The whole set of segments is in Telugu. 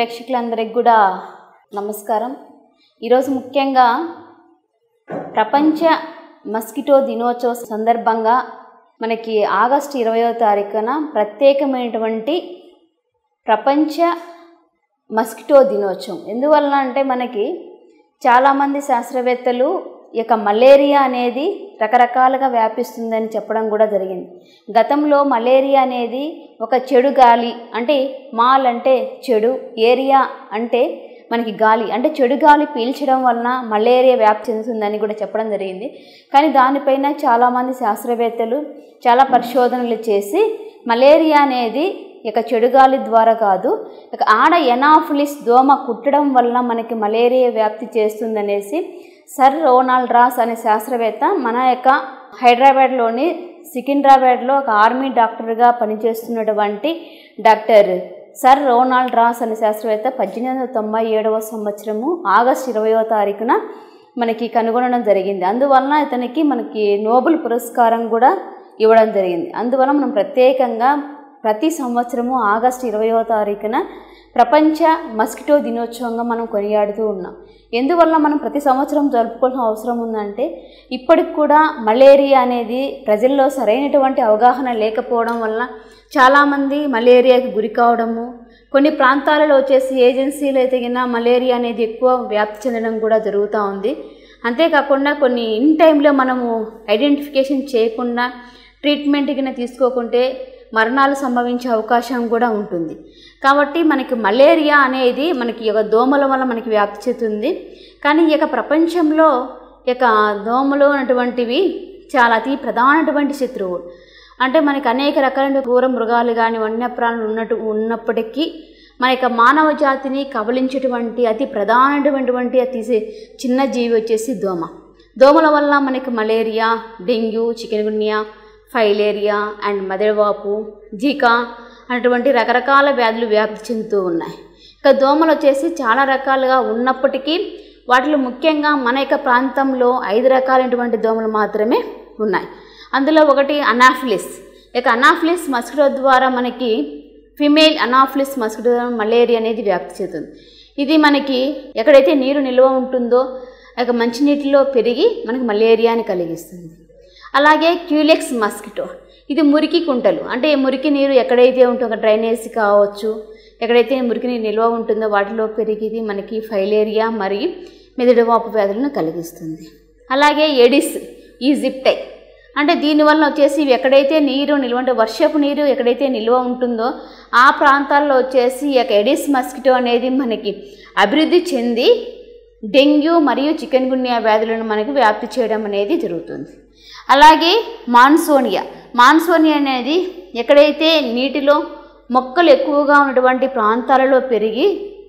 ప్రేక్షకులందరికీ కూడా నమస్కారం ఈరోజు ముఖ్యంగా ప్రపంచ మస్కిటో దినోత్సవ సందర్భంగా మనకి ఆగస్టు ఇరవయో తారీఖున ప్రత్యేకమైనటువంటి ప్రపంచ మస్కిటో దినోత్సవం ఎందువలన అంటే మనకి చాలామంది శాస్త్రవేత్తలు ఈ యొక్క మలేరియా అనేది రకరకాలుగా వ్యాపిస్తుందని చెప్పడం కూడా జరిగింది గతంలో మలేరియా అనేది ఒక చెడు గాలి అంటే మాల్ అంటే చెడు ఏరియా అంటే మనకి గాలి అంటే చెడు గాలి పీల్చడం వలన మలేరియా వ్యాప్తి చెందుతుందని కూడా చెప్పడం జరిగింది కానీ దానిపైన చాలామంది శాస్త్రవేత్తలు చాలా పరిశోధనలు చేసి మలేరియా అనేది ఇక చెడు గాలి ద్వారా కాదు ఇక ఆడ ఎనాఫిలిస్ దోమ కుట్టడం వల్ల మనకి మలేరియా వ్యాప్తి చేస్తుందనేసి సర్ రోనాల్డ్ రాస్ అనే శాస్త్రవేత్త మన యొక్క హైదరాబాద్లోని సికింద్రాబాద్లో ఒక ఆర్మీ డాక్టర్గా పనిచేస్తున్నటువంటి డాక్టర్ సర్ రోనాల్డ్ రాస్ అనే శాస్త్రవేత్త పద్దెనిమిది వందల తొంభై ఏడవ సంవత్సరము ఆగస్టు ఇరవయో తారీఖున మనకి కనుగొనడం జరిగింది అందువలన ఇతనికి మనకి నోబెల్ పురస్కారం కూడా ఇవ్వడం జరిగింది అందువల్ల మనం ప్రత్యేకంగా ప్రతి సంవత్సరము ఆగస్టు ఇరవయో తారీఖున ప్రపంచ మస్కిటో దినోత్సవంగా మనం కొనియాడుతూ ఉన్నాం ఎందువల్ల మనం ప్రతి సంవత్సరం జరుపుకోవాల్సిన అవసరం ఉందంటే ఇప్పటికి కూడా మలేరియా అనేది ప్రజల్లో సరైనటువంటి అవగాహన లేకపోవడం వల్ల చాలామంది మలేరియాకి గురి కావడము కొన్ని ప్రాంతాలలో వచ్చేసి ఏజెన్సీలు అయితే కింద మలేరియా అనేది ఎక్కువ వ్యాప్తి చెందడం కూడా జరుగుతూ ఉంది అంతేకాకుండా కొన్ని ఇన్ టైంలో మనము ఐడెంటిఫికేషన్ చేయకుండా ట్రీట్మెంట్ కింద తీసుకోకుంటే మరణాలు సంభవించే అవకాశం కూడా ఉంటుంది కాబట్టి మనకి మలేరియా అనేది మనకి ఒక దోమల వల్ల మనకి వ్యాప్తి చెందుతుంది కానీ ఈ యొక్క ప్రపంచంలో ఈ యొక్క దోమలు అనేటువంటివి చాలా అతి ప్రధానటువంటి శత్రువులు అంటే మనకి అనేక రకాలైన క్రూర మృగాలు కానీ వన్యప్రాణులు ఉన్నట్టు ఉన్నప్పటికీ మన యొక్క మానవ జాతిని కబలించేటువంటి అతి ప్రధానమైనటువంటి అతి చిన్న జీవి వచ్చేసి దోమ దోమల వల్ల మనకి malaria dengue chikungunya filaria and మదడవాపు జీకా అనేటువంటి రకరకాల వ్యాధులు వ్యాప్తి చెందుతూ ఉన్నాయి ఇక దోమలు వచ్చేసి చాలా రకాలుగా ఉన్నప్పటికీ వాటిలో ముఖ్యంగా మన యొక్క ప్రాంతంలో ఐదు రకాలైనటువంటి దోమలు మాత్రమే ఉన్నాయి అందులో ఒకటి అనాఫిలిస్ ఇక అనాఫిలిస్ మస్కిటో ద్వారా మనకి ఫిమేల్ అనాఫిలిస్ మస్కిటో మలేరియా అనేది వ్యాప్తి చెందుతుంది ఇది మనకి ఎక్కడైతే నీరు నిల్వ ఉంటుందో ఇక మంచినీటిలో పెరిగి మనకి మలేరియాని కలిగిస్తుంది అలాగే క్యూలెక్స్ మస్కిటో ఇది మురికి కుంటలు అంటే మురికి నీరు ఎక్కడైతే ఉంటుందో డ్రైనేజ్ కావచ్చు ఎక్కడైతే మురికి నీరు నిల్వ ఉంటుందో వాటిలో పెరిగిది మనకి ఫైలేరియా మరియు మెదడు వాపు వ్యాధులను కలిగిస్తుంది అలాగే ఎడిస్ ఈజిప్టై అంటే దీనివల్ల వచ్చేసి ఇవి ఎక్కడైతే నీరు నిల్వ అంటే వర్షపు నీరు ఎక్కడైతే నిల్వ ఉంటుందో ఆ ప్రాంతాల్లో వచ్చేసి ఈ యొక్క ఎడిస్ మస్కిటో అనేది మనకి అభివృద్ధి చెంది డెంగ్యూ మరియు చికెన్ గున్యా వ్యాధులను మనకి వ్యాప్తి చేయడం అనేది జరుగుతుంది అలాగే మాన్సోనియా మాన్సోనియా అనేది ఎక్కడైతే నీటిలో మొక్కలు ఎక్కువగా ఉన్నటువంటి ప్రాంతాలలో పెరిగి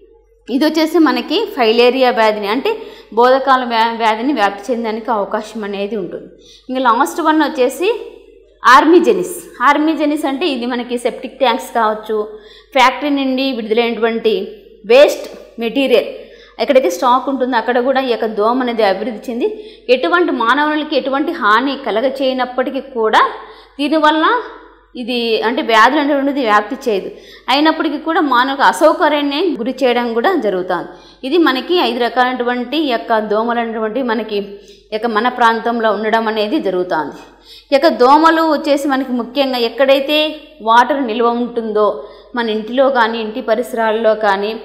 ఇది వచ్చేసి మనకి ఫైలేరియా వ్యాధిని అంటే బోధకాల వ్యా వ్యాధిని వ్యాప్తి చెందడానికి అవకాశం అనేది ఉంటుంది ఇంకా లాస్ట్ వన్ వచ్చేసి ఆర్మీజెనిస్ ఆర్మీజెనిస్ అంటే ఇది మనకి సెప్టిక్ ట్యాంక్స్ కావచ్చు ఫ్యాక్టరీ నుండి విడుదలైనటువంటి వేస్ట్ మెటీరియల్ ఎక్కడైతే స్టాక్ ఉంటుందో అక్కడ కూడా ఈ యొక్క దోమ అనేది అభివృద్ధి చెంది ఎటువంటి మానవులకి ఎటువంటి హాని కలగ చేయనప్పటికీ కూడా దీనివల్ల ఇది అంటే వ్యాధులు అనేటువంటిది వ్యాప్తి చేయదు అయినప్పటికీ కూడా మానవులకు అసౌకర్యాన్ని గురి చేయడం కూడా జరుగుతుంది ఇది మనకి ఐదు రకాలైనటువంటి ఈ యొక్క దోమలు అనేటువంటి మనకి యొక్క మన ప్రాంతంలో ఉండడం అనేది జరుగుతుంది ఈ యొక్క దోమలు వచ్చేసి మనకి ముఖ్యంగా ఎక్కడైతే వాటర్ నిల్వ ఉంటుందో మన ఇంటిలో కానీ ఇంటి పరిసరాల్లో కానీ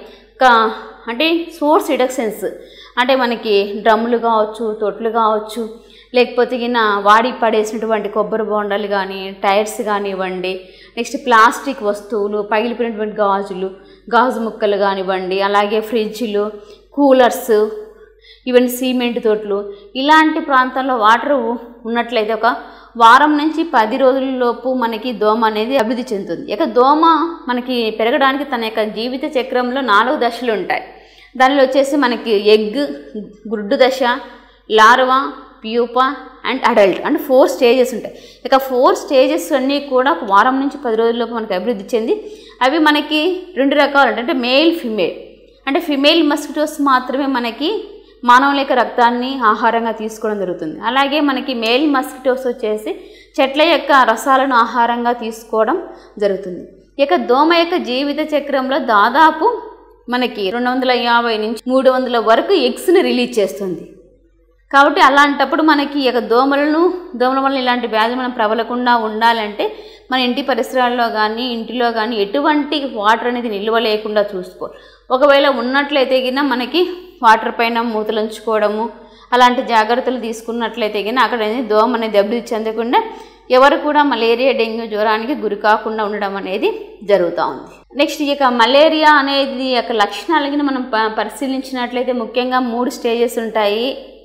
అంటే సోర్స్ రిడక్షన్స్ అంటే మనకి డ్రమ్ములు కావచ్చు తొట్లు కావచ్చు లేకపోతే గిన వాడి పడేసినటువంటి కొబ్బరి బొండాలు కానీ టైర్స్ కానివ్వండి నెక్స్ట్ ప్లాస్టిక్ వస్తువులు పగిలిపోయినటువంటి గాజులు గాజు ముక్కలు కానివ్వండి అలాగే ఫ్రిడ్జ్లు కూలర్స్ ఈవెన్ సిమెంట్ తోటలు ఇలాంటి ప్రాంతాల్లో వాటర్ ఉన్నట్లయితే ఒక వారం నుంచి పది రోజులలోపు మనకి దోమ అనేది అభివృద్ధి చెందుతుంది ఇక దోమ మనకి పెరగడానికి తన యొక్క జీవిత చక్రంలో నాలుగు దశలు ఉంటాయి దానిలో వచ్చేసి మనకి ఎగ్ గుడ్డు దశ లార్వా ప్యూపా అండ్ అడల్ట్ అంటే ఫోర్ స్టేజెస్ ఉంటాయి ఇక ఫోర్ స్టేజెస్ అన్నీ కూడా ఒక వారం నుంచి పది రోజుల్లోపు మనకి అభివృద్ధి చెంది అవి మనకి రెండు రకాలు అంటే మేల్ ఫిమేల్ అంటే ఫిమేల్ మస్కిటోస్ మాత్రమే మనకి మానవుల యొక్క రక్తాన్ని ఆహారంగా తీసుకోవడం జరుగుతుంది అలాగే మనకి మేల్ మస్కిటోస్ వచ్చేసి చెట్ల యొక్క రసాలను ఆహారంగా తీసుకోవడం జరుగుతుంది ఇక దోమ యొక్క జీవిత చక్రంలో దాదాపు మనకి రెండు వందల యాభై నుంచి మూడు వందల వరకు ఎగ్స్ని రిలీజ్ చేస్తుంది కాబట్టి అలాంటప్పుడు మనకి ఈ యొక్క దోమలను దోమల వల్ల ఇలాంటి వ్యాధులు మనం ప్రబలకుండా ఉండాలంటే మన ఇంటి పరిసరాల్లో కానీ ఇంటిలో కానీ ఎటువంటి వాటర్ అనేది నిల్వ లేకుండా చూసుకో ఒకవేళ ఉన్నట్లయితే గిన మనకి వాటర్ పైన మూతలు ఉంచుకోవడము అలాంటి జాగ్రత్తలు తీసుకున్నట్లయితే గిన అక్కడ అనేది దోమ అనేది దెబ్బతి చెందకుండా ఎవరు కూడా మలేరియా డెంగ్యూ జ్వరానికి గురి కాకుండా ఉండడం అనేది జరుగుతూ ఉంది నెక్స్ట్ ఈ యొక్క మలేరియా అనేది యొక్క లక్షణాలకి మనం ప- పరిశీలించినట్లయితే ముఖ్యంగా మూడు స్టేజెస్ ఉంటాయి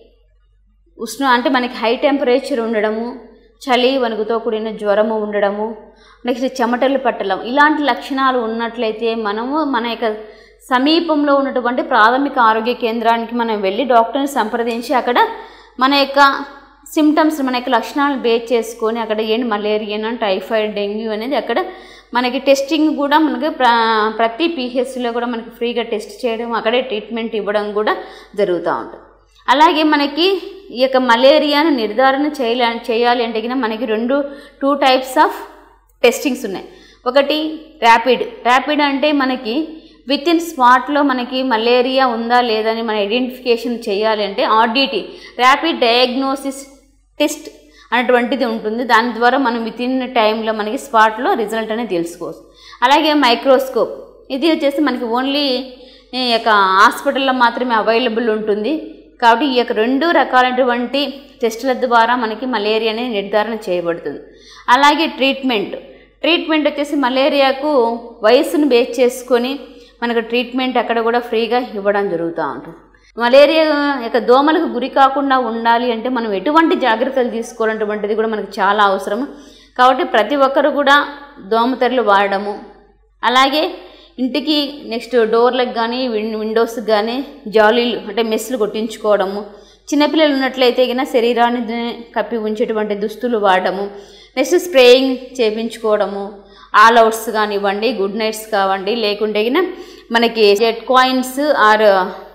ఉష్ణ అంటే మనకి హై టెంపరేచర్ ఉండడము చలి వణుకుతో కూడిన జ్వరము ఉండడము నెక్స్ట్ చెమటలు పట్టడం ఇలాంటి లక్షణాలు ఉన్నట్లయితే మనము మన యొక్క సమీపంలో ఉన్నటువంటి ప్రాథమిక ఆరోగ్య కేంద్రానికి మనం వెళ్ళి డాక్టర్ని సంప్రదించి అక్కడ మన యొక్క సిమ్టమ్స్ మన యొక్క లక్షణాలను బేస్ చేసుకొని అక్కడ ఏంటి మలేరియా టైఫాయిడ్ డెంగ్యూ అనేది అక్కడ మనకి టెస్టింగ్ కూడా మనకి ప్ర ప్రతి పిహెచ్సిలో కూడా మనకి ఫ్రీగా టెస్ట్ చేయడం అక్కడే ట్రీట్మెంట్ ఇవ్వడం కూడా జరుగుతూ ఉంటుంది అలాగే మనకి ఈ యొక్క మలేరియాను నిర్ధారణ చేయాలి చేయాలి అంటే గిన మనకి రెండు టూ టైప్స్ ఆఫ్ టెస్టింగ్స్ ఉన్నాయి ఒకటి ర్యాపిడ్ ర్యాపిడ్ అంటే మనకి విత్ ఇన్ స్పాట్లో మనకి మలేరియా ఉందా లేదా అని మనం ఐడెంటిఫికేషన్ చేయాలి అంటే ఆర్డిటి ర్యాపిడ్ డయాగ్నోసిస్ టెస్ట్ అనేటువంటిది ఉంటుంది దాని ద్వారా మనం విత్ ఇన్ టైంలో మనకి స్పాట్లో రిజల్ట్ అనేది తెలుసుకోవచ్చు అలాగే మైక్రోస్కోప్ ఇది వచ్చేసి మనకి ఓన్లీ ఈ యొక్క హాస్పిటల్లో మాత్రమే అవైలబుల్ ఉంటుంది కాబట్టి ఈ యొక్క రెండు రకాలైనటువంటి టెస్టుల ద్వారా మనకి మలేరియా అనేది నిర్ధారణ చేయబడుతుంది అలాగే ట్రీట్మెంట్ ట్రీట్మెంట్ వచ్చేసి మలేరియాకు వయసును బేస్ చేసుకొని మనకు ట్రీట్మెంట్ అక్కడ కూడా ఫ్రీగా ఇవ్వడం జరుగుతూ ఉంటుంది మలేరియా యొక్క దోమలకు గురి కాకుండా ఉండాలి అంటే మనం ఎటువంటి జాగ్రత్తలు తీసుకోవాలన్నటువంటిది కూడా మనకు చాలా అవసరం కాబట్టి ప్రతి ఒక్కరు కూడా దోమతెరలు వాడడము అలాగే ఇంటికి నెక్స్ట్ డోర్లకు కానీ విన్ విండోస్కి కానీ జాలీలు అంటే మెస్లు కొట్టించుకోవడము చిన్నపిల్లలు ఉన్నట్లయితే కన్నా శరీరాన్ని ద- కప్పి ఉంచేటువంటి దుస్తులు వాడడము నెక్స్ట్ స్ప్రేయింగ్ చేయించుకోవడము ఆల్ అవుట్స్ కానివ్వండి గుడ్ నైట్స్ కావండి లేకుంటే గిన మనకి జెట్ కాయిన్స్ ఆర్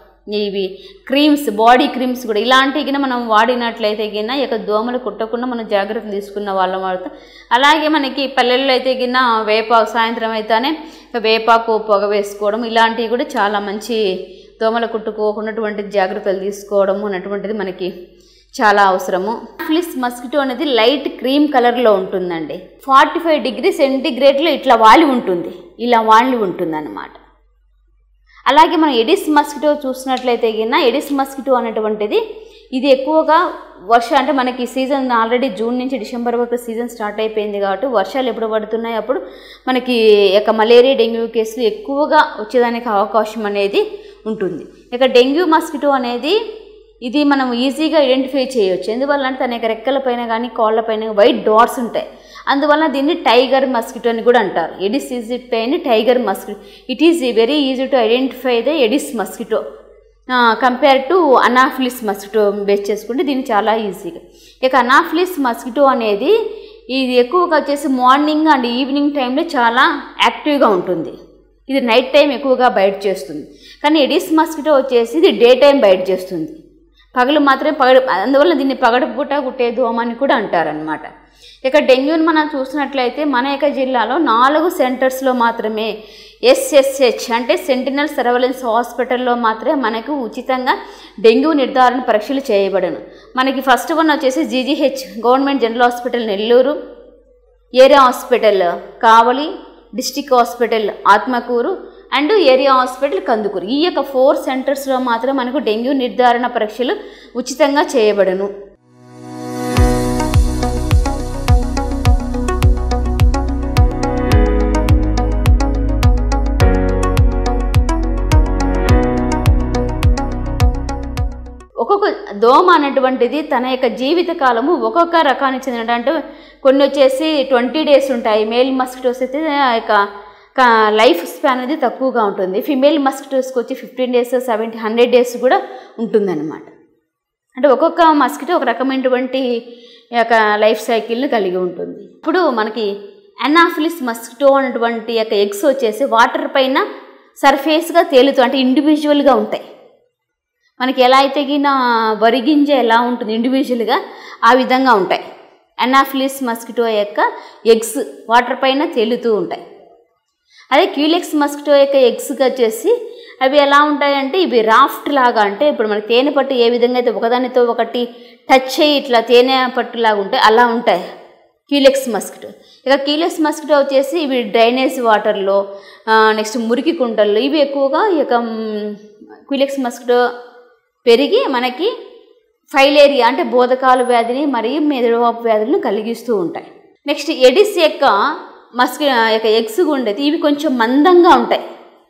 ఇవి క్రీమ్స్ బాడీ క్రీమ్స్ కూడా ఇలాంటివి గిన మనం వాడినట్లయితే గిన ఇక దోమలు కుట్టకుండా మనం జాగ్రత్తలు తీసుకున్న వాళ్ళం వాడుతాం అలాగే మనకి పల్లెల్లో అయితే గిన వేపాకు సాయంత్రం అయితేనే ఇక వేపాకు పొగ వేసుకోవడం ఇలాంటివి కూడా చాలా మంచి దోమలు కుట్టుకోకున్నటువంటి జాగ్రత్తలు తీసుకోవడము అన్నటువంటిది మనకి చాలా అవసరము ఫ్లిస్ మస్కిటో అనేది లైట్ క్రీమ్ కలర్లో ఉంటుందండి ఫార్టీ ఫైవ్ డిగ్రీ సెంటిగ్రేడ్లో ఇట్లా వాలి ఉంటుంది ఇలా వాలి ఉంటుంది అనమాట అలాగే మనం ఎడిస్ మస్కిటో చూసినట్లయితే గిన్న ఎడిస్ మస్కిటో అనేటువంటిది ఇది ఎక్కువగా వర్ష అంటే మనకి సీజన్ ఆల్రెడీ జూన్ నుంచి డిసెంబర్ వరకు సీజన్ స్టార్ట్ అయిపోయింది కాబట్టి వర్షాలు ఎప్పుడు పడుతున్నాయి అప్పుడు మనకి యొక్క మలేరియా డెంగ్యూ కేసులు ఎక్కువగా వచ్చేదానికి అవకాశం అనేది ఉంటుంది ఇక డెంగ్యూ మస్కిటో అనేది ఇది మనం ఈజీగా ఐడెంటిఫై చేయొచ్చు ఎందువల్ల అంటే తన యొక్క రెక్కలపైన కానీ కాళ్ళపైన వైట్ డాట్స్ ఉంటాయి అందువల్ల దీన్ని టైగర్ మస్కిటో అని కూడా అంటారు ఎడిస్ ఈజ్ పైన tiger mosquito it is very easy to identify the Aedes mosquito compare to Anopheles mosquito base చేసుకుంటే దీన్ని చాలా ఈజీగా ఇక అనాఫిలిస్ మస్కిటో అనేది ఇది ఎక్కువగా వచ్చేసి మార్నింగ్ అండ్ ఈవినింగ్ టైంలో చాలా యాక్టివ్గా ఉంటుంది ఇది నైట్ టైం ఎక్కువగా బయట చేస్తుంది కానీ ఎడిస్ మస్కిటో వచ్చేసి ఇది డే టైం బయట చేస్తుంది పగలు మాత్రమే పగడు అందువల్ల దీన్ని పగడపూట కుట్టే దోమ అని కూడా అంటారనమాట ఇక డెంగ్యూని మనం చూసినట్లయితే మన యొక్క జిల్లాలో నాలుగు సెంటర్స్లో మాత్రమే ఎస్ఎస్హెచ్ అంటే సెంటినల్ సర్వలెన్స్ హాస్పిటల్లో మాత్రమే మనకు ఉచితంగా డెంగ్యూ నిర్ధారణ పరీక్షలు చేయబడను మనకి ఫస్ట్ వన్ వచ్చేసి GGH government general hospital Nellore area hospital Kavali district hospital Atmakur and area hospital Kandukur ఈ యొక్క ఫోర్ సెంటర్స్లో మాత్రం మనకు డెంగ్యూ నిర్ధారణ పరీక్షలు ఉచితంగా చేయబడను ఒక్కొక్క దోమ అనేటువంటిది తన యొక్క జీవిత కాలము ఒక్కొక్క రకానికి చెందిన అంటే కొన్ని వచ్చేసి ట్వంటీ డేస్ ఉంటాయి మేల్ మస్కిటోస్ అయితే ఆ యొక్క క- లైఫ్ స్పాన్ అనేది తక్కువగా ఉంటుంది ఫిమేల్ మస్కిటోస్కి వచ్చి fifteen days seventy hundred days కూడా ఉంటుందన్నమాట అంటే ఒక్కొక్క మస్కిటో ఒక రకమైనటువంటి ఈ యొక్క లైఫ్ సైకిల్ని కలిగి ఉంటుంది ఇప్పుడు మనకి అనాఫిలిస్ మస్కిటో అనేటువంటి యొక్క ఎగ్స్ వచ్చేసి వాటర్ పైన సర్ఫేస్గా తేలుతూ అంటే ఇండివిజువల్గా ఉంటాయి మనకి ఎలా అయితే గిన వరి గింజ ఎలా ఉంటుంది ఇండివిజువల్గా ఆ విధంగా ఉంటాయి అనాఫిలిస్ మస్కిటో యొక్క ఎగ్స్ వాటర్ పైన తేలుతూ ఉంటాయి అదే క్యూలెక్స్ మస్కిటో యొక్క ఎగ్స్కి వచ్చేసి అవి ఎలా ఉంటాయంటే ఇవి రాఫ్ట్ లాగా అంటే ఇప్పుడు మన తేనె పట్టు ఏ విధంగా అయితే ఒకదానితో ఒకటి టచ్ అయ్యి ఇట్లా తేనె పట్టు లాగా ఉంటాయి అలా ఉంటాయి కీలెక్స్ మస్కిటో ఇక కీలెక్స్ మస్కిటో వచ్చేసి ఇవి డ్రైనేజ్ వాటర్లో నెక్స్ట్ మురికి కుంటల్లో ఇవి ఎక్కువగా ఇక క్విలెక్స్ మస్కిటో పెరిగి మనకి ఫైలేరియా అంటే బోధకాలు వ్యాధిని మరియు మెదడువాపు వ్యాధులను కలిగిస్తూ ఉంటాయి నెక్స్ట్ ఎడిస్ యొక్క మస్కి యొక్క ఎగ్స్ ఉండేది ఇవి కొంచెం మందంగా ఉంటాయి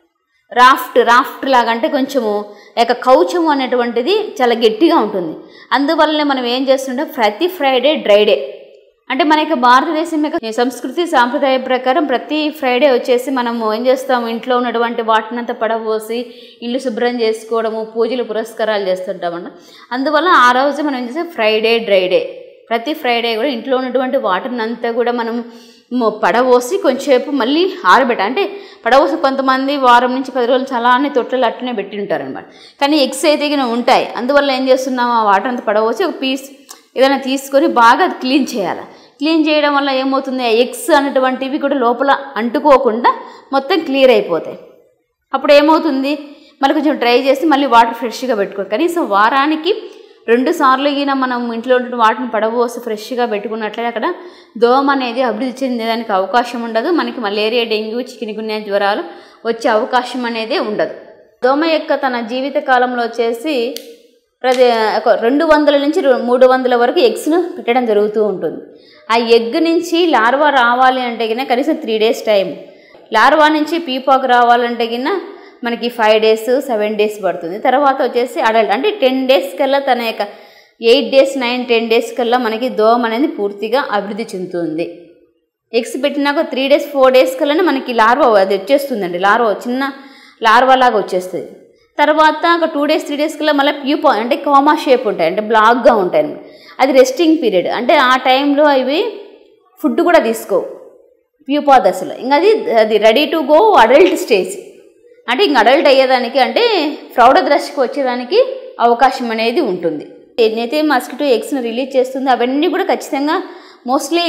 రాఫ్ట్ రాఫ్ట్ లాగా అంటే కొంచెము యొక్క కౌచము అనేటువంటిది చాలా గట్టిగా ఉంటుంది అందువల్లనే మనం ఏం చేస్తుంటాం ప్రతి ఫ్రైడే డ్రైడే అంటే మన యొక్క భారతదేశం యొక్క సంస్కృతి సాంప్రదాయ ప్రకారం ప్రతి ఫ్రైడే వచ్చేసి మనము ఏం చేస్తాము ఇంట్లో ఉన్నటువంటి వాటినంతా పడబోసి ఇల్లు శుభ్రం చేసుకోవడము పూజలు పురస్కారాలు చేస్తుంటామన్న అందువల్ల ఆ రోజు మనం ఏం చేస్తాం ఫ్రైడే డ్రైడే ప్రతి ఫ్రైడే కూడా ఇంట్లో ఉన్నటువంటి వాటర్ని అంతా కూడా మనం మ- పడబోసి కొంచెంసేపు మళ్ళీ ఆరబెట్ట అంటే పడబోసి కొంతమంది వారం నుంచి పది రోజులు చాలా అన్ని తొట్టెలు అట్లనే పెట్టి ఉంటారు అనమాట కానీ ఎగ్స్ అయితే గిన ఉంటాయి అందువల్ల ఏం చేస్తున్నాం ఆ వాటర్ అంతా పడబోసి ఒక పీస్ ఏదైనా తీసుకొని బాగా అది క్లీన్ చేయాలి క్లీన్ చేయడం వల్ల ఏమవుతుంది ఆ ఎగ్స్ అనేటువంటివి కూడా లోపల అంటుకోకుండా మొత్తం క్లియర్ అయిపోతాయి అప్పుడు ఏమవుతుంది మళ్ళీ కొంచెం డ్రై చేసి మళ్ళీ వాటర్ ఫ్రెష్గా పెట్టుకోవాలి కనీసం వారానికి రెండు సార్లు గిన మనం ఇంట్లో ఉన్న వాటిని పడబోసి ఫ్రెష్గా పెట్టుకున్నట్లయితే అక్కడ దోమ అనేది అభివృద్ధి చెందేదానికి అవకాశం ఉండదు మనకి మలేరియా డెంగ్యూ చికెన్ గున్యా జ్వరాలు వచ్చే అవకాశం అనేది ఉండదు దోమ యొక్క తన జీవిత కాలంలో వచ్చేసి ప్రతి ఒక రెండు వందల నుంచి రు- మూడు వందల వరకు ఎగ్స్ను పెట్టడం జరుగుతూ ఉంటుంది ఆ ఎగ్ నుంచి లార్వా రావాలి అంటే గిన కనీసం త్రీ డేస్ టైం లార్వా నుంచి పీపాక్ రావాలంటే గిన మనకి ఫైవ్ డేస్ సెవెన్ డేస్ పడుతుంది తర్వాత వచ్చేసి అడల్ట్ అంటే టెన్ డేస్ కల్లా తన యొక్క eight days nine ten days కల్లా మనకి దోమ అనేది పూర్తిగా అభివృద్ధి చెందుతుంది ఎగ్స్ పెట్టినాక త్రీ డేస్ ఫోర్ డేస్ కల్లానే మనకి లార్వా అది వచ్చేస్తుందండి లార్వా చిన్న లార్వా లాగా వచ్చేస్తుంది తర్వాత ఒక టూ డేస్ త్రీ డేస్ కల్లా మళ్ళీ ప్యూపా అంటే కామా షేప్ ఉంటాయి అంటే బ్లాక్గా ఉంటాయి అన్నమాట. అది రెస్టింగ్ పీరియడ్ అంటే ఆ టైంలో అవి ఫుడ్ కూడా తీసుకోవు ప్యూపా దశలో ఇంకా అది అది ready to go adult stage అంటే ఇంక అడల్ట్ అయ్యేదానికి అంటే ప్రౌఢ దశకు వచ్చేదానికి అవకాశం అనేది ఉంటుంది ఎన్నైతే మస్కిటో ఎగ్స్ని రిలీజ్ చేస్తుందో అవన్నీ కూడా ఖచ్చితంగా మోస్ట్లీ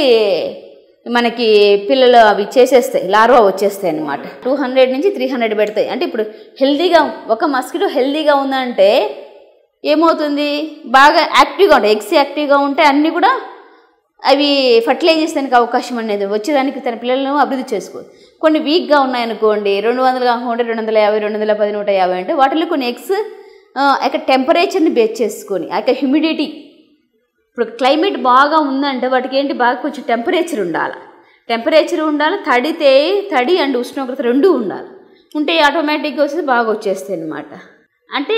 మనకి పిల్లలు అవి చేసేస్తాయి లార్వా వచ్చేస్తాయి అనమాట టూ హండ్రెడ్ నుంచి త్రీ హండ్రెడ్ పెడతాయి అంటే ఇప్పుడు హెల్తీగా ఒక మస్కిటో హెల్తీగా ఉందంటే ఏమవుతుంది బాగా యాక్టివ్గా ఉంటాయి ఎగ్స్ యాక్టివ్గా ఉంటే అన్నీ కూడా అవి ఫర్టిలైజ్ చేసేదానికి అవకాశం అనేది వచ్చేదానికి తన పిల్లలను అభివృద్ధి చేసుకో కొన్ని వీక్గా ఉన్నాయనుకోండి రెండు వందలు కాకుండా రెండు వందల యాభై రెండు వందల పది నూట యాభై అంటే వాటిలో కొన్ని ఎగ్స్ ఆ యొక్క టెంపరేచర్ని బేస్ చేసుకొని ఆ యొక్క హ్యూమిడిటీ ఇప్పుడు క్లైమేట్ బాగా ఉందంటే వాటికి ఏంటి బాగా కొంచెం టెంపరేచర్ ఉండాలి టెంపరేచర్ ఉండాలి తడితే తడి అండ్ ఉష్ణోగ్రత రెండు ఉండాలి ఉంటే ఆటోమేటిక్గా వచ్చేసి బాగా వచ్చేస్తాయి అన్నమాట అంటే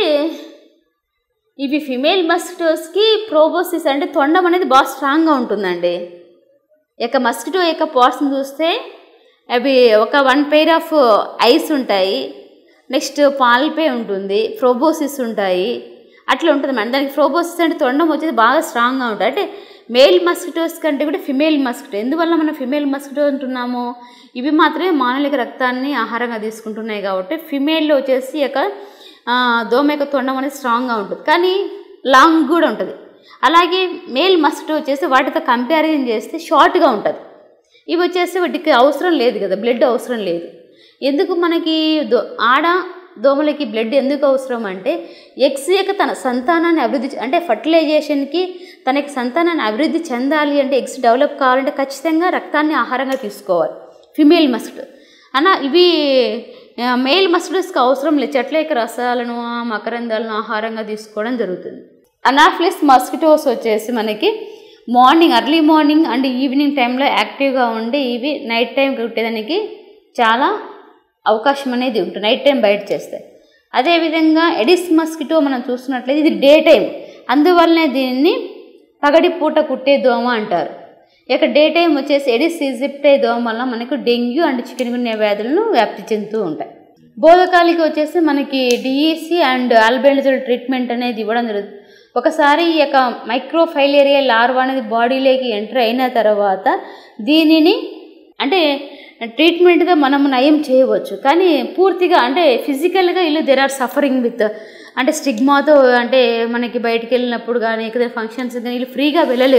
ఇవి ఫిమేల్ మస్కిటోస్కి ప్రోబోసిస్ అంటే తొండం అనేది బాగా స్ట్రాంగ్గా ఉంటుందండి ఇక మస్కిటో యొక్క పార్ట్స్ని చూస్తే అవి ఒక వన్ పెయిర్ ఆఫ్ ఐస్ ఉంటాయి నెక్స్ట్ పాల్పే ఉంటుంది ఫ్రోబోసిస్ ఉంటాయి అట్లా ఉంటుంది మేడం దానికి ఫ్రోబోసిస్ అంటే తొండం వచ్చేది బాగా స్ట్రాంగ్గా ఉంటుంది అంటే మేల్ మస్కిటోస్ కంటే కూడా ఫిమేల్ మస్కిటో ఎందువల్ల మనం ఫిమేల్ మస్కిటో అంటున్నాము ఇవి మాత్రమే మానవులకి రక్తాన్ని ఆహారంగా తీసుకుంటున్నాయి కాబట్టి ఫిమేల్లో వచ్చేసి ఈ యొక్క ఆ, దోమ యొక్క తొండం అనేది స్ట్రాంగ్గా ఉంటుంది కానీ లాంగ్ కూడా ఉంటుంది అలాగే మేల్ మస్కిటో వచ్చేసి వాటితో కంపారిజన్ చేస్తే షార్ట్గా ఉంటుంది ఇవి వచ్చేసి వాటికి అవసరం లేదు కదా బ్లడ్ అవసరం లేదు ఎందుకు మనకి దో ఆడ దోమలకి బ్లడ్ ఎందుకు అవసరం అంటే ఎగ్స్ యొక్క తన సంతానాన్ని అభివృద్ధి చే- అంటే ఫర్టిలైజేషన్కి తన యొక్క సంతానాన్ని అభివృద్ధి చెందాలి అంటే ఎగ్స్ డెవలప్ కావాలంటే ఖచ్చితంగా రక్తాన్ని ఆహారంగా తీసుకోవాలి ఫిమేల్ మస్కిటో అన్న ఇవి ఆ, మేల్ మస్కిటోస్కి అవసరం లేదు చెట్ల యొక్క రసాలను ఆ మకరందాలను ఆహారంగా తీసుకోవడం జరుగుతుంది అనాఫ్లిస్ మస్కిటోస్ వచ్చేసి మనకి morning early morning and evening టైంలో యాక్టివ్గా ఉండి ఇవి నైట్ టైం కుట్టేదానికి చాలా అవకాశం అనేది ఉంటుంది నైట్ టైం బయట చేస్తాయి అదేవిధంగా ఎడిస్ మస్కిటో మనం చూస్తున్నట్లయితే ఇది డే టైం అందువల్లనే దీన్ని పగటి పూట కుట్టే దోమ అంటారు ఇక డే టైం వచ్చేసి ఎడిస్ ఈజిప్టే దోమ వల్ల మనకు డెంగ్యూ అండ్ చికెన్ గున్యా వ్యాధులను వ్యాప్తి చెందుతూ ఉంటాయి బోధకాలికి వచ్చేసి మనకి డిఈసి అండ్ ఆల్బెండజల్ ట్రీట్మెంట్ అనేది ఇవ్వడం జరుగుతుంది ఒకసారి ఈ యొక్క మైక్రోఫైలేరియా లార్వా అనేది బాడీలోకి ఎంటర్ అయిన తర్వాత దీనిని అంటే ట్రీట్మెంట్గా మనం నయం చేయవచ్చు కానీ పూర్తిగా అంటే ఫిజికల్గా వీళ్ళు దెర్ ఆర్ సఫరింగ్ విత్ అంటే స్టిగ్మాతో అంటే మనకి బయటికి వెళ్ళినప్పుడు కానీ ఏదైనా ఫంక్షన్స్ కానీ వీళ్ళు ఫ్రీగా వెళ్ళలేరు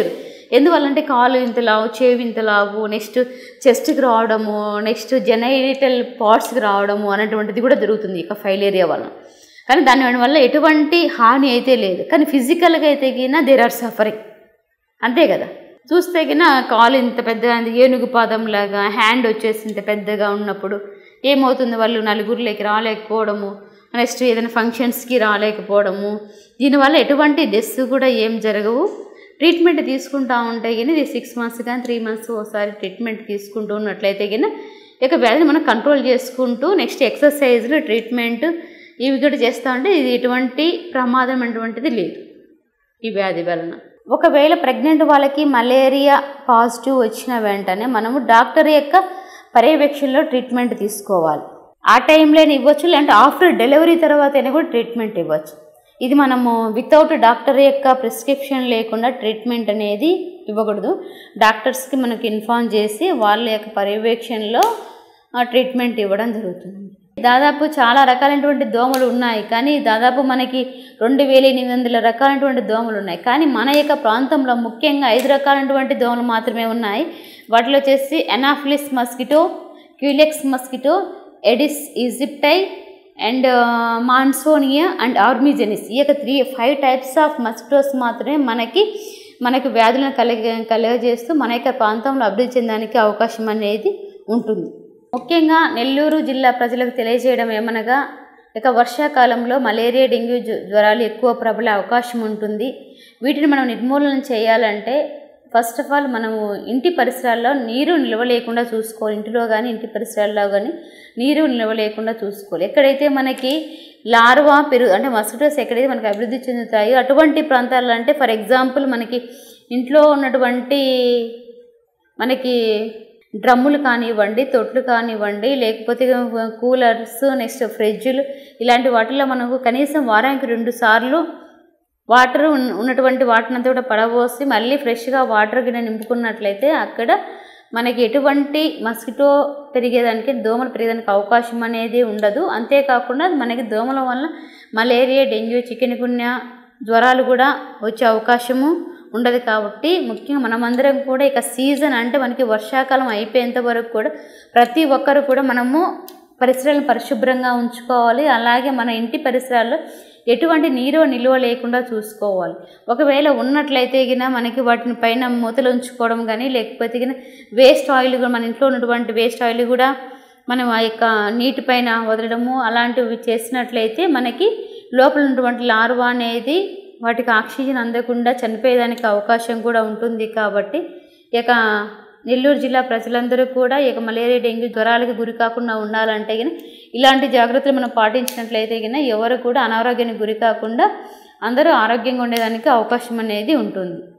ఎందువల్లంటే కాలు ఇంత లావు చెవి ఇంత లావు నెక్స్ట్ చెస్ట్కి రావడము నెక్స్ట్ జెనైటల్ పార్ట్స్కి రావడము అనేటువంటిది కూడా జరుగుతుంది ఇక ఫైలేరియా వలన కానీ దాని వల్ల ఎటువంటి హాని అయితే లేదు కానీ ఫిజికల్గా అయితే గిన దేర్ ఆర్ సఫరింగ్ అంతే కదా చూస్తే గిన కాలు ఇంత పెద్దగా ఉంది, ఏనుగు పాదం లాగా హ్యాండ్ వచ్చేసి ఇంత పెద్దగా ఉన్నప్పుడు ఏమవుతుంది వాళ్ళు నలుగురిలోకి రాలేకపోవడము నెక్స్ట్ ఏదైనా ఫంక్షన్స్కి రాలేకపోవడము దీనివల్ల ఎటువంటి డెస్ కూడా ఏం జరగవు ట్రీట్మెంట్ తీసుకుంటా ఉంటే కానీ ఇది సిక్స్ మంత్స్ కానీ త్రీ మంత్స్ ఒకసారి ట్రీట్మెంట్ తీసుకుంటూ ఉన్నట్లయితే కానీ ఇక వ్యాధిని మనం కంట్రోల్ చేసుకుంటూ నెక్స్ట్ ఎక్సర్సైజ్లు ట్రీట్మెంట్ ఇవి కూడా చేస్తూ ఉంటే ఇది ఎటువంటి ప్రమాదం అటువంటిది లేదు ఈ వ్యాధి వలన ఒకవేళ ప్రెగ్నెంట్ వాళ్ళకి మలేరియా పాజిటివ్ వచ్చిన వెంటనే మనము డాక్టర్ యొక్క పర్యవేక్షణలో ట్రీట్మెంట్ తీసుకోవాలి ఆ టైంలోనే ఇవ్వచ్చు లేదంటే ఆఫ్టర్ డెలివరీ తర్వాత అయినా కూడా ట్రీట్మెంట్ ఇవ్వచ్చు ఇది మనము వితౌట్ డాక్టర్ యొక్క ప్రిస్క్రిప్షన్ లేకుండా ట్రీట్మెంట్ అనేది ఇవ్వకూడదు డాక్టర్స్కి మనకి ఇన్ఫార్మ్ చేసి వాళ్ళ యొక్క పర్యవేక్షణలో ఆ ట్రీట్మెంట్ ఇవ్వడం జరుగుతుంది దాదాపు చాలా రకాలైనటువంటి దోమలు ఉన్నాయి కానీ దాదాపు మనకి రెండు వేల ఎనిమిది వందల రకాలైనటువంటి దోమలు ఉన్నాయి కానీ మన యొక్క ప్రాంతంలో ముఖ్యంగా ఐదు రకాలైనటువంటి దోమలు మాత్రమే ఉన్నాయి వాటిలో వచ్చేసి Anopheles mosquito Culex mosquito Aedes aegypti and Mansonia and Armigeres ఈ యొక్క three five types of mosquitoes మాత్రమే మనకి మనకు వ్యాధులను కలగ కలగజేస్తూ మన యొక్క ప్రాంతంలో అభివృద్ధి చెందడానికి అవకాశం అనేది ఉంటుంది ముఖ్యంగా నెల్లూరు జిల్లా ప్రజలకు తెలియజేయడం ఏమనగా ఇక వర్షాకాలంలో మలేరియా డెంగ్యూ జ్వ- జ్వరాలు ఎక్కువ ప్రబలే అవకాశం ఉంటుంది వీటిని మనం నిర్మూలన చేయాలంటే ఫస్ట్ ఆఫ్ ఆల్ మనము ఇంటి పరిసరాల్లో నీరు నిల్వ లేకుండా చూసుకోవాలి ఇంటిలో కానీ ఇంటి పరిసరాల్లో కానీ నీరు నిల్వ లేకుండా చూసుకోవాలి ఎక్కడైతే మనకి లార్వా పెరుగు అంటే మస్కిటోస్ ఎక్కడైతే మనకి అభివృద్ధి చెందుతాయో అటువంటి ప్రాంతాల్లో అంటే ఫర్ ఎగ్జాంపుల్ మనకి ఇంట్లో ఉన్నటువంటి మనకి డ్రమ్ములు కానివ్వండి తొట్లు కానివ్వండి లేకపోతే కూలర్స్ నెక్స్ట్ ఫ్రిడ్జ్లు ఇలాంటి వాటిల్లో మనకు కనీసం వారానికి రెండు సార్లు వాటర్ ఉన్న- ఉన్నటువంటి వాటర్ అంతా కూడా పడబోసి మళ్ళీ ఫ్రెష్గా వాటర్ గిన్నె నింపుకున్నట్లయితే అక్కడ మనకి ఎటువంటి మస్కిటో పెరిగేదానికి దోమలు పెరిగేదానికి అవకాశం అనేది ఉండదు అంతేకాకుండా మనకి దోమల వల్ల మలేరియా డెంగ్యూ చికెన్ గున్యా జ్వరాలు కూడా వచ్చే అవకాశము ఉండదు కాబట్టి ముఖ్యంగా మనమందరం కూడా ఇక సీజన్ అంటే మనకి వర్షాకాలం అయిపోయేంత వరకు కూడా ప్రతి ఒక్కరు కూడా మనము పరిసరాలను పరిశుభ్రంగా ఉంచుకోవాలి అలాగే మన ఇంటి పరిసరాల్లో ఎటువంటి నీరు నిల్వ లేకుండా చూసుకోవాలి ఒకవేళ ఉన్నట్లయితే గిన మనకి వాటిని పైన మూతలు ఉంచుకోవడం కానీ లేకపోతే గిన వేస్ట్ ఆయిల్ కూడా మన ఇంట్లో ఉన్నటువంటి వేస్ట్ ఆయిల్ కూడా మనం ఆ యొక్క నీటి పైన వదలడము అలాంటివి చేసినట్లయితే మనకి లోపల ఉన్నటువంటి లార్వా అనేది వాటికి ఆక్సిజన్ అందకుండా చనిపోయేదానికి అవకాశం కూడా ఉంటుంది కాబట్టి ఈ యొక్క నెల్లూరు జిల్లా ప్రజలందరూ కూడా ఈ యొక్క మలేరియా డెంగ్యూ జ్వరాలకు గురి కాకుండా ఉండాలంటే గిన ఇలాంటి జాగ్రత్తలు మనం పాటించినట్లయితే గిన ఎవరు కూడా అనారోగ్యానికి గురి కాకుండా అందరూ ఆరోగ్యంగా ఉండేదానికి అవకాశం అనేది ఉంటుంది